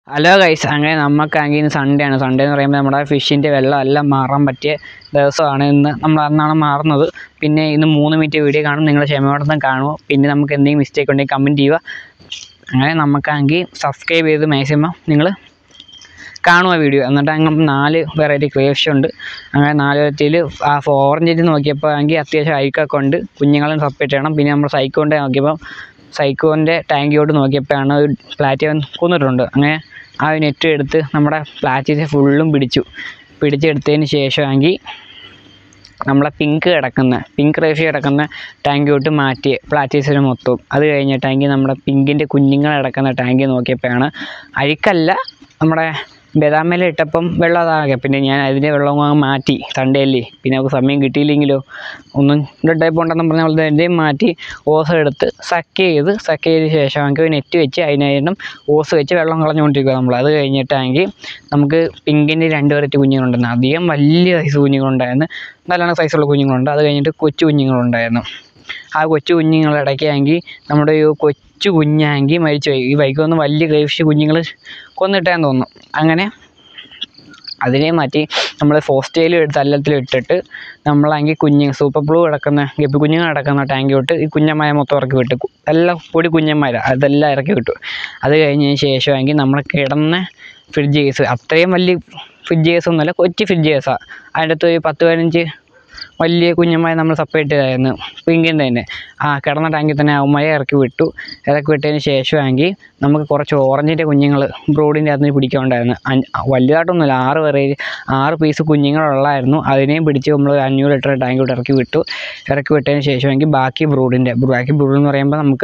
hello guys അങ്ങനെ നമുക്കാണെങ്കിൽ ഇന്ന് സൺഡേ ആണ് സൺഡേ എന്ന് പറയുമ്പോൾ നമ്മുടെ ഫിഷിൻ്റെ വെള്ളം എല്ലാം മാറാൻ പറ്റിയ ദിവസമാണ് ഇന്ന് നമ്മൾ അന്നാണ് മാറുന്നത് പിന്നെ ഇന്ന് മൂന്ന് മിനിറ്റ് വീഡിയോ കാണും നിങ്ങൾ ക്ഷമയോടെ കാണുമോ പിന്നെ നമുക്ക് എന്തെങ്കിലും മിസ്റ്റേക്ക് ഉണ്ടെങ്കിൽ കമൻറ്റ് ചെയ്യുക അങ്ങനെ നമുക്കാണെങ്കിൽ സബ്സ്ക്രൈബ് ചെയ്ത് മാക്സിമം നിങ്ങൾ കാണുക വീഡിയോ എന്നിട്ട് അങ്ങനെ നാല് വെറൈറ്റി ക്രേഫ്റ്റ് ഉണ്ട് അങ്ങനെ നാല് വെറൈറ്റിയിൽ ആ ഓറഞ്ചിൽ നോക്കിയപ്പോൾ ആണെങ്കിൽ അത്യാവശ്യം അഴുക്കൊക്കെ ഉണ്ട് കുഞ്ഞുങ്ങളും സെപ്പറേറ്റ് ചെയ്യണം പിന്നെ നമ്മൾ സൈക്കോൻ്റെ നോക്കിയപ്പോൾ സൈക്കോൻ്റെ ടാങ്കിയോട്ട് നോക്കിയപ്പോഴാണ് ഒരു പ്ലാറ്റിയം കൊന്നിട്ടുണ്ട് അങ്ങനെ ആ നെറ്റ് എടുത്ത് നമ്മുടെ പ്ലാറ്റിനെ ഫുള്ളും പിടിച്ചു പിടിച്ചെടുത്തതിന് ശേഷമാണെങ്കിൽ നമ്മളെ പിങ്ക് കിടക്കുന്ന പിങ്ക് റേഷ്യ കിടക്കുന്ന ടാങ്കിലോട്ട് മാറ്റി പ്ലാറ്റീസിന് മൊത്തവും അത് കഴിഞ്ഞിട്ടാങ്കിൽ നമ്മുടെ പിങ്കിൻ്റെ കുഞ്ഞുങ്ങൾ കിടക്കുന്ന ടാങ്കി നോക്കിയപ്പോഴാണ് അഴുക്കല്ല നമ്മുടെ ബദാമേല ഇട്ടപ്പം വെള്ളം അതാകെ പിന്നെ ഞാൻ അതിൻ്റെ വെള്ളം അങ്ങ് മാറ്റി സൺഡേ അല്ലേ പിന്നെ നമുക്ക് സമയം കിട്ടിയില്ലെങ്കിലോ ഒന്നും ടൈപ്പ് ഉണ്ടെന്ന് പറഞ്ഞാൽ നമ്മൾ അതിൻ്റെയും മാറ്റി ഓസ് എടുത്ത് സക്ക് ചെയ്ത് സക്ക് ചെയ്ത ശേഷം നമുക്ക് നെറ്റ് വെച്ച് അതിനായിട്ടും ഓസ് വെച്ച് വെള്ളം കളഞ്ഞുകൊണ്ടിരിക്കുക നമ്മൾ അത് കഴിഞ്ഞിട്ടാണെങ്കിൽ നമുക്ക് പിങ്കിൻ്റെ രണ്ട് വെറൈറ്റി കുഞ്ഞുങ്ങളുണ്ടായിരുന്നു അധികം വലിയ സൈസ് കുഞ്ഞുങ്ങളുണ്ടായിരുന്നു നല്ലോണം സൈസുള്ള കുഞ്ഞുങ്ങളുണ്ട് അത് കഴിഞ്ഞിട്ട് കൊച്ചു കുഞ്ഞുങ്ങളുണ്ടായിരുന്നു ആ കൊച്ചു കുഞ്ഞുങ്ങളിടയ്ക്കാണെങ്കിൽ നമ്മുടെ ഈ കൊച്ചു കുഞ്ഞാങ്കിൽ മരിച്ചു പോയി ഈ വൈക്കൊന്നും വലിയ ക്രൈഫിഷ് കുഞ്ഞുങ്ങൾ കൊന്നിട്ടാന്ന് തോന്നുന്നു അങ്ങനെ അതിനെ മാറ്റി നമ്മൾ ഫോസ്റ്റേലും എടുത്ത് അല്ലത്തിലും ഇട്ടിട്ട് നമ്മളാണെങ്കിൽ കുഞ്ഞ് സൂപ്പർ ബ്ലൂ കിടക്കുന്ന ഗപ്പി കുഞ്ഞുങ്ങൾ കിടക്കുന്ന ടാങ്കിലോട്ട് ഈ കുഞ്ഞന്മാരെ മൊത്തം ഇറക്കി വിട്ടു കു- എല്ലാം പൊടി കുഞ്ഞന്മാരാണ് അതെല്ലാം ഇറക്കി വിട്ടു അത് കഴിഞ്ഞതിന് ശേഷമെങ്കിൽ നമ്മൾ കിടന്ന ഫ്രിഡ്ജ് കേസ് അത്രയും വലിയ ഫ്രിഡ്ജ് കേസ് ഒന്നുമല്ല കൊച്ചു ഫ്രിഡ്ജ് കേസാണ് അതിൻ്റെ അകത്ത് ഒരു പത്ത് പതിനഞ്ച് വലിയ കുഞ്ഞന്മാരെ നമ്മൾ സെപ്പറേറ്റ് ചെയ്തായിരുന്നു പിങ്കിൻ്റെ തന്നെ ആ കിടന്ന ടാങ്കിൽ തന്നെ അവന്മാരെ ഇറക്കി വിട്ടു ഇറക്കി വിട്ടതിന് ശേഷമാണെങ്കിൽ നമുക്ക് കുറച്ച് ഓറഞ്ചിൻ്റെ കുഞ്ഞുങ്ങൾ ബ്രോഡിൻ്റെ അകത്ത് നിന്ന് പിടിക്കാനുണ്ടായിരുന്നു അഞ്ച് വലുതായിട്ടൊന്നുമില്ല ആറ് പേരെ ആറ് പീസ് കുഞ്ഞുങ്ങളുള്ളായിരുന്നു അതിനെയും പിടിച്ച് നമ്മൾ ഒരു അഞ്ഞൂറ് ലിറ്റർ ടാങ്കിലോട്ട് ഇറക്കി വിട്ടു ഇറക്കി വിട്ടതിന് ശേഷമെങ്കിൽ ബാക്കി ബ്രൂഡിൻ്റെ ബാക്കി ബ്രൂഡ് എന്ന് പറയുമ്പോൾ നമുക്ക്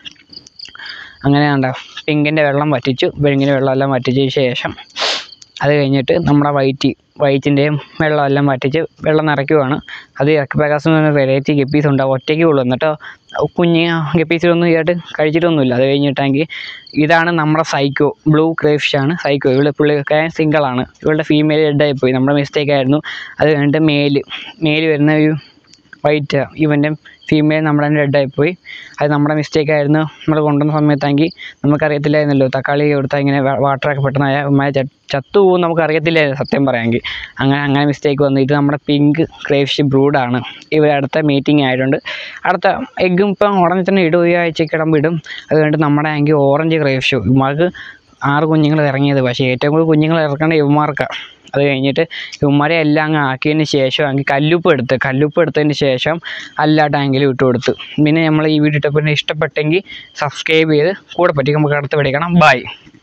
അങ്ങനെ കണ്ട പിങ്കിൻ്റെ വെള്ളം വറ്റിച്ചു പിങ്കിൻ്റെ വെള്ളം എല്ലാം വറ്റിച്ചതിന് ശേഷം അത് കഴിഞ്ഞിട്ട് നമ്മുടെ വൈറ്റ് വൈറ്റിൻ്റെയും വെള്ളം എല്ലാം വറ്റിച്ച് വെള്ളം നിറയ്ക്കുവാണ് അത് ഇറക്കി പ്രകാശം എന്ന് പറഞ്ഞ വെറൈറ്റി ഗപ്പീസ് ഉണ്ടാവും ഒറ്റയ്ക്ക് ഉള്ളൂ എന്നിട്ടോ കുഞ്ഞ് ഗപ്പീസിലൊന്നും ഇതായിട്ട് കഴിച്ചിട്ടൊന്നുമില്ല അത് കഴിഞ്ഞിട്ടെങ്കിൽ ഇതാണ് നമ്മുടെ സൈക്കോ ബ്ലൂ ക്രേഫിഷ് ആണ് സൈക്കോ ഇവിടെ പുള്ളിയൊക്കെ സിംഗിളാണ് ഇവളുടെ ഫീമെയിൽ ഡെഡായി പോയി നമ്മുടെ മിസ്റ്റേക്ക് ആയിരുന്നു അത് കഴിഞ്ഞിട്ട് മേല് മേല് വരുന്ന ഒരു വൈറ്റ് ഇവൻ്റെ ഫീമെയിൽ നമ്മുടെ ഡെഡായി പോയി അത് നമ്മുടെ മിസ്റ്റേക്ക് ആയിരുന്നു നമ്മൾ കൊണ്ടുവന്ന സമയത്താണെങ്കിൽ നമുക്കറിയത്തില്ലായിരുന്നല്ലോ തക്കാളി കൊടുത്താൽ ഇങ്ങനെ വാട്ടറൊക്കെ പെട്ടെന്ന് ആയാൽ ഉമ്മായ ചത്തു പോകും നമുക്കറിയത്തില്ലായിരുന്നു സത്യം പറയാമെങ്കിൽ അങ്ങനെ അങ്ങനെ മിസ്റ്റേക്ക് വന്നു ഇത് നമ്മുടെ പിങ്ക് ക്രേഫിഷ് ബ്രൂഡാണ് ഇവർ അടുത്ത മീറ്റിംഗ് ആയിട്ടുണ്ട് അടുത്ത എഗ്ഗും ഇപ്പം ഉടനെ തന്നെ ഇടും ഈ ആഴ്ചയ്ക്ക് ഇടുമ്പോൾ ഇടും അത് കഴിഞ്ഞിട്ട് നമ്മുടെ ആണെങ്കിൽ ഓറഞ്ച് ക്രേഫിഷ് ഇവന്മാർക്ക് ആറ് കുഞ്ഞുങ്ങൾ ഇറങ്ങിയത് പക്ഷേ ഏറ്റവും കൂടുതൽ കുഞ്ഞുങ്ങൾ ഇറക്കേണ്ട ഇവന്മാർക്കാണ് അത് കഴിഞ്ഞിട്ട് ഇവന്മാരെ എല്ലാം അങ്ങ് ആക്കിയതിന് ശേഷം അങ്ങ് കല്ലുപ്പ് എടുത്ത് കല്ലുപ്പ് എടുത്തതിന് ശേഷം എല്ലാ ടാങ്കിലും ഇട്ട് കൊടുത്തു പിന്നെ നമ്മൾ ഈ വീഡിയോ ഇട്ടപ്പോൾ ഇഷ്ടപ്പെട്ടെങ്കിൽ സബ്സ്ക്രൈബ് ചെയ്ത് കൂടെ പറ്റി നമുക്ക് അടുത്ത് പഠിക്കണം ബൈ